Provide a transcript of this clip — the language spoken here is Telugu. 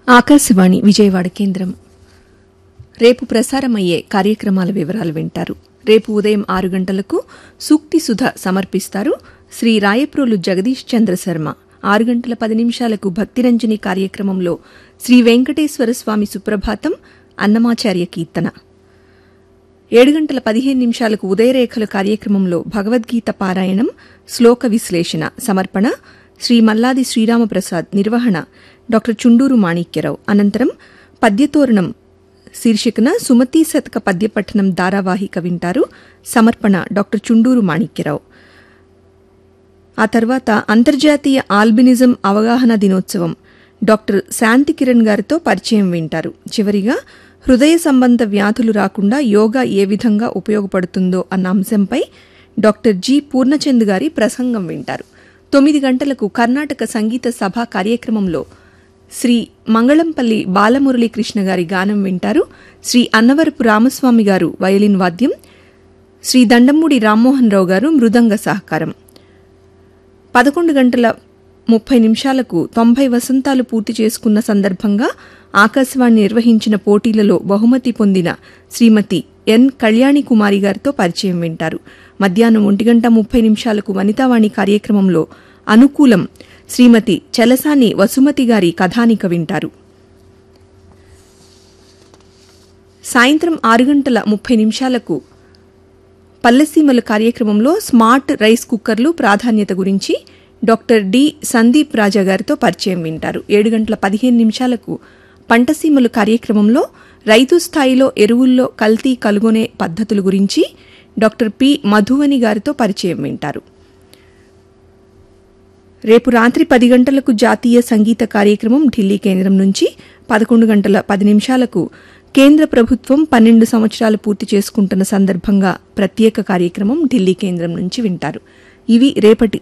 ఆకాశవాణి విజయవాడ కేంద్రం రేపు ప్రసారమయ్యే కార్యక్రమాల వివరాలు వింటారు రేపు ఉదయం ఆరు గంటలకు సూక్తి సుధ సమర్పిస్తారు శ్రీ రాయప్రోలు జగదీష్ చంద్ర శర్మ ఆరు గంటల పది నిమిషాలకు భక్తిరంజని కార్యక్రమంలో శ్రీ వెంకటేశ్వర స్వామి సుప్రభాతం అన్నమాచార్య కీర్తన ఏడు గంటల పదిహేను నిమిషాలకు ఉదయరేఖల కార్యక్రమంలో భగవద్గీత పారాయణం శ్లోక విశ్లేషణ సమర్పణ శ్రీ మల్లాది శ్రీరామప్రసాద్ నిర్వహణ డాక్టర్ చుండూరు మాణిక్యరావు అనంతరం పద్యతోరణం శీర్షికన సుమతీ శతక పద్యపఠనం ధారావాహిక వింటారు సమర్పణ డాక్టర్ చుండూరు మాణిక్యరావు ఆ తర్వాత అంతర్జాతీయ ఆల్బినిజం అవగాహన దినోత్సవం డాక్టర్ శాంతి కిరణ్ గారితో పరిచయం వింటారు చివరిగా హృదయ సంబంధ వ్యాధులు రాకుండా యోగా ఏ విధంగా ఉపయోగపడుతుందో అన్న అంశంపై డాక్టర్ జి పూర్ణచంద్ గారి ప్రసంగం వింటారు తొమ్మిది గంటలకు కర్ణాటక సంగీత సభ కార్యక్రమంలో శ్రీ మంగళంపల్లి బాలమురళీ కృష్ణ గారి గానం వింటారు శ్రీ అన్నవరపు రామస్వామి గారు వయలిన్ వాద్యం శ్రీ దండమూడి రామ్మోహన్ రావు గారు మృదంగ సహకారం పదకొండు గంటల ముప్పై నిమిషాలకు తొంభై వసంతాలు పూర్తి చేసుకున్న సందర్భంగా ఆకాశవాణి నిర్వహించిన పోటీలలో బహుమతి పొందిన శ్రీమతి ఎన్ కళ్యాణి కుమారి గారితో పరిచయం వింటారు మధ్యాహ్నం ఒంటి గంట ముప్పై నిమిషాలకు వనితావాణి కార్యక్రమంలో అనుకూలం శ్రీమతి చలసాని వసుమతి గారి కథానిక వింటారు సాయంత్రం ఆరు గంటల ముప్పై నిమిషాలకు పల్లెసీమల కార్యక్రమంలో స్మార్ట్ రైస్ కుక్కర్లు ప్రాధాన్యత గురించి డాక్టర్ డి సందీప్ రాజా గారితో పరిచయం వింటారు ఏడు గంటల పదిహేను నిమిషాలకు పంటసీమలు కార్యక్రమంలో రైతు స్థాయిలో ఎరువుల్లో కల్తీ కలుగొనే పద్ధతుల గురించి డాక్టర్ పి మధువని గారితో పరిచయం వింటారు రేపు రాత్రి పది గంటలకు జాతీయ సంగీత కార్యక్రమం ఢిల్లీ కేంద్రం నుంచి పదకొండు గంటల పది నిమిషాలకు కేంద్ర ప్రభుత్వం పన్నెండు సంవత్సరాలు పూర్తి చేసుకుంటున్న సందర్భంగా ప్రత్యేక కార్యక్రమం ఢిల్లీ కేంద్రం నుంచి వింటారు ఇవి రేపటి